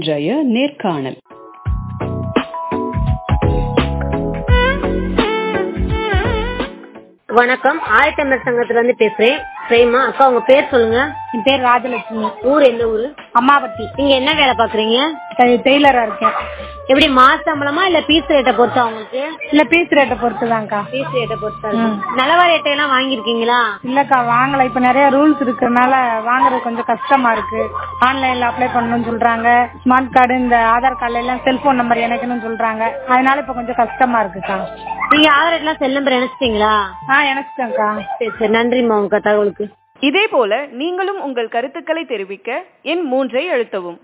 இன்றைய நேர்காணல் வணக்கம் ஆயத்தமிழர் சங்கத்துல இருந்து பேசுறேன் பிரேமா அக்கா உங்க பேர் சொல்லுங்க என் பேர் ராஜலட்சுமி ஊர் எந்த ஊரு அம்மாவட்டி நீங்க என்ன வேலை பாக்குறீங்க டெய்- டெய்லரா இருக்கேன் எப்படி மாச சம்பளமா இல்ல பீஸ் ரேட்டை பொறுத்தா உங்களுக்கு இல்ல பீஸ் ரேட்டை பொறுத்துதான்க்கா பீஸ் ரேட்டை பொறுத்தா நலவா ரேட்டை எல்லாம் வாங்கிருக்கீங்களா இல்லக்கா வாங்கல இப்ப நிறைய ரூல்ஸ் இருக்கறனால வாங்குறது கொஞ்சம் கஷ்டமா இருக்கு ஆன்லைன்ல அப்ளை பண்ணணும்னு சொல்றாங்க ஸ்மார்ட் கார்டு இந்த ஆதார் கார்டுல எல்லாம் செல்போன் நம்பர் இணைக்கணும்னு சொல்றாங்க அதனால இப்ப கொஞ்சம் கஷ்டமா இருக்குக்கா நீங்க ஆதார் ரேட்லாம் செல் நம்பர் நினைச்சிட்டீங்களா ஆ எனக்குதான்க்கா சரி சரி நன்றிம்மா உங்க தகவலுக்கு இதேபோல நீங்களும் உங்கள் கருத்துக்களை தெரிவிக்க எண் மூன்றை அழுத்தவும்